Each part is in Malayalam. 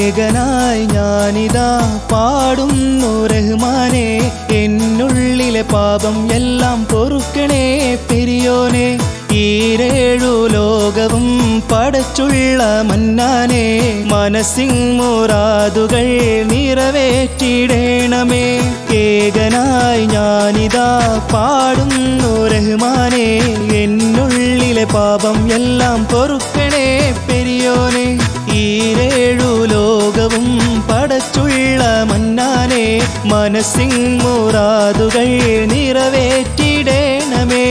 ഏകനായി ഞാനിതാ പാടുന്നു റഹ്മാനെ എന്നുള്ളിലെ പാപം എല്ലാം പൊറുക്കണേ പെരിയോനെ ഈരേഴു ലോകവും പടച്ചുള്ള മന്നാനെ മനസ്സിൻ മുറാദുകൾ നിറവേറ്റിടേണമേ ഏകനായി ഞാനിതാ പാടുന്നു റഹ്മാനെ എന്നുള്ളിലെ പാപം എല്ലാം പൊറുക്കണേ പെരിയോനെ ഈരേഴു ലോകവും പടച്ചുള്ള മന്നാനെ മനസ്സിൻ മുറാദുകൾ നിറവേറ്റിടേണമേ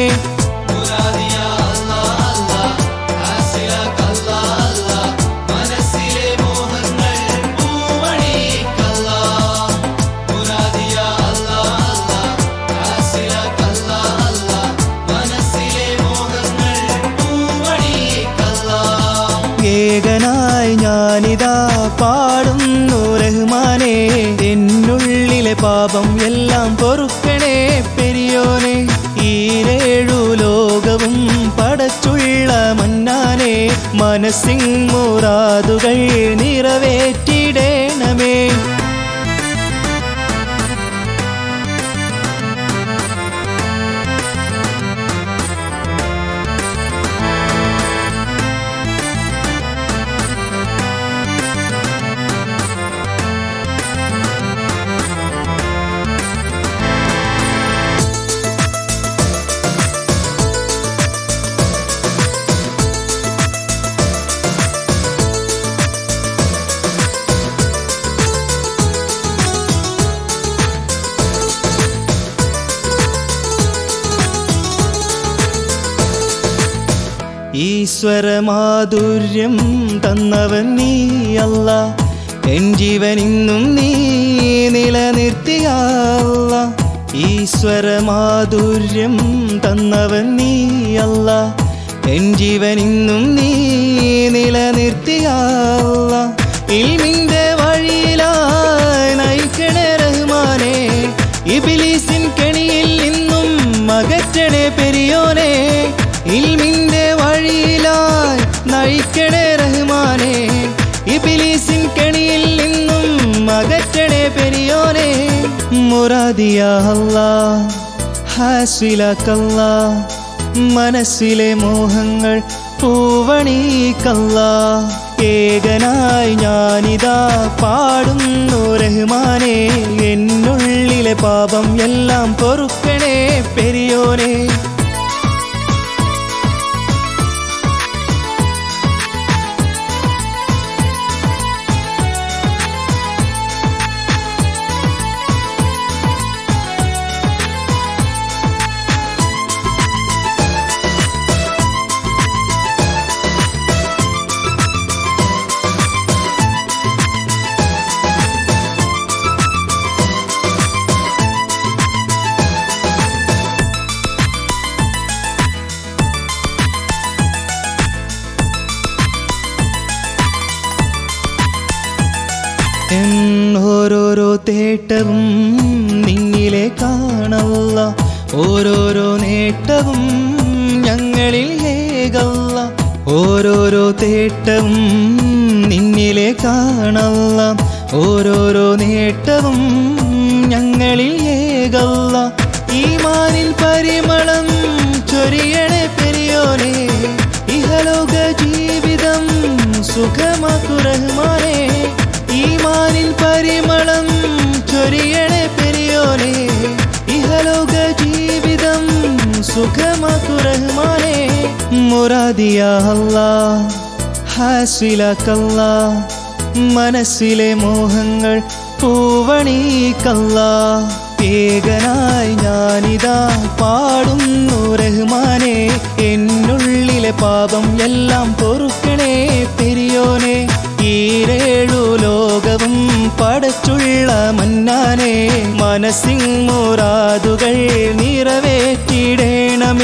ഏകനായി ഞാനിതാ പാടുന്നു റഹ്മാനെ എന്നുള്ളിലെ പാപം എല്ലാം പൊറുക്കണേ പെരിയോനെ ഈരേഴു ലോകവും പടച്ചുള്ള മന്നാനെ മനസ്സിൻ മുറാദുകൾ നിറവേറ്റിടേണമേ ഈശ്വരമാധുര്യം തന്നവൻ നീ അല്ല എൻ ജീവൻ ഇന്നും നീ നിലനിർത്തിയ അല്ല ഈശ്വരമാധുര്യം തന്നവൻ നീ അല്ല എൻ ജീവൻ ഇന്നും നീ നിലനിർത്തിയ അല്ല ഇൽമിന്റെ വഴിയിലായി നയിക്കണേ റഹ്മാനെ ഇബിലീസിൻ കെണിയിൽ നിന്നും അകറ്റണേ പെരിയോനെ ഇൽമിന്റെ വഴിയിലായി നയിക്കണേ റഹ്മാനെ ഇബിലീസിൻ കെണിയിൽ നിന്നും അകറ്റണേ പെരിയോനെ മുറാദിയ അല്ലാ ഹാസിലക്കല്ല മനസ്സിലെ മോഹങ്ങൾ പൂവണീക്കല്ല ഏകനായി ഞാനിതാ പാടുന്നു റഹ്മാനെ എന്നുള്ളിലെ പാപം എല്ലാം പൊറുക്കണേ പെരിയോനെ എൻ ഓരോരോ തേട്ടവും നിന്നിലെ കാണല്ല ഓരോരോ നേട്ടവും ഞങ്ങളിൽ ഏകല്ല ഓരോരോ തേട്ടവും നിന്നിലെ കാണല്ല ഓരോരോ നേട്ടവും ഞങ്ങളിൽ ഏകല്ല ഈമാനിൻ പരിമളം ചൊരിയണേ പെരിയോനെ ഇഹലോക ജീവിതം സുഖമാക്കു റഹ്മാനെ ഈമാനിൻ പരിമളം ചൊരിയണേ പെരിയോനെ ഇഹലോക ജീവിതം സുഖമാക്കു റഹ്മാനെ മുറാദിയ അല്ലാ ഹാസിലക്കല്ല മനസ്സിലെ മോഹങ്ങൾ പൂവണീക്കല്ല ഏകനായി ഞാനിതാ പാടുന്നു റഹ്മാനെ എന്നുള്ളിലെ പാപം എല്ലാം പൊറുക്കണേ പെരിയോനെ ഈരേഴു ലോകവും പടച്ചുള്ള മന്നാനെ മനസ്സിൻ മുറാദുകൾ നിറവേറ്റിടേണമേ